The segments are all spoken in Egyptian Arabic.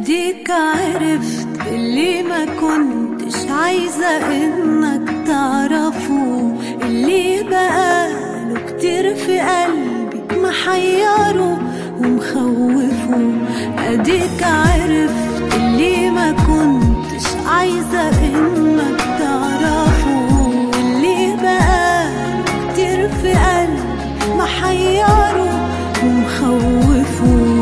اديك عرفت اللي ما كنتش عايزة انك تعرفه اللي بقاله كتير في قلبي محيره ومخوفه اديك عرفت اللي ما كنتش عايزة انك تعرفه اللي بقاله كتير في قلبي محيره ومخوفه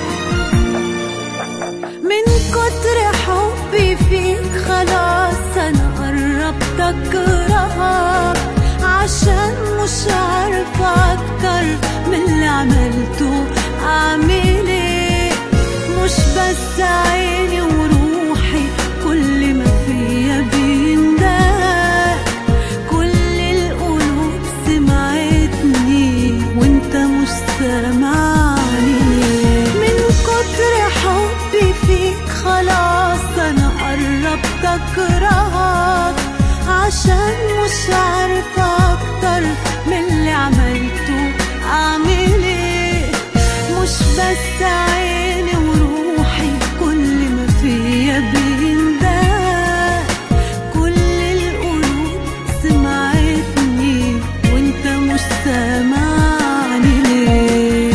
من كتر حبي فيك خلاص انا قربت اكرهك عشان مش عارفة اكتر من اللي عملته اعمل ايه مش بس عيني وروحي كل ما فيا بيندهك كل القلوب سمعتني وانت مش سامعني من كتر حبي فيك خلاص انا قربت اكرهك عشان مش عارفة اكتر من اللي عملته اعمل ايه مش بس عيني وروحي كل ما فيا بيندهك كل القلوب سمعتني وانت مش سامعني ليه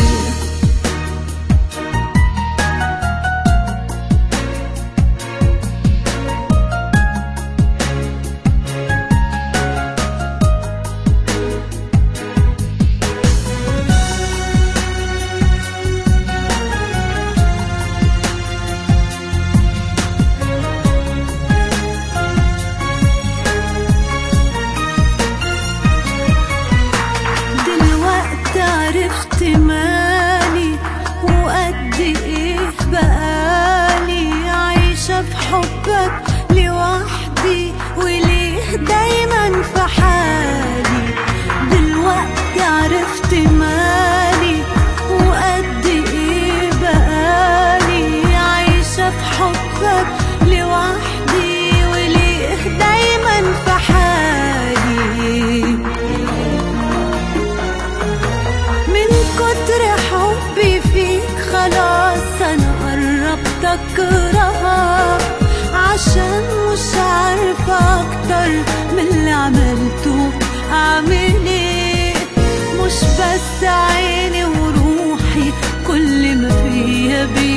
دلوقتي عرفت مالي وقد ايه بقالي عايشة في حبك لوحدي وليه دايما في حالي دلوقتي عرفت مالي وقد ايه بقالي عايشة في حبك لوحدي وليه دايما في حالي من كتر حبي فيك خلاص انا قربت اكرهك عشان مش عارفة اكتر من اللي عملته اعمل ايه مش بس عيني وروحي كل ما فيا بي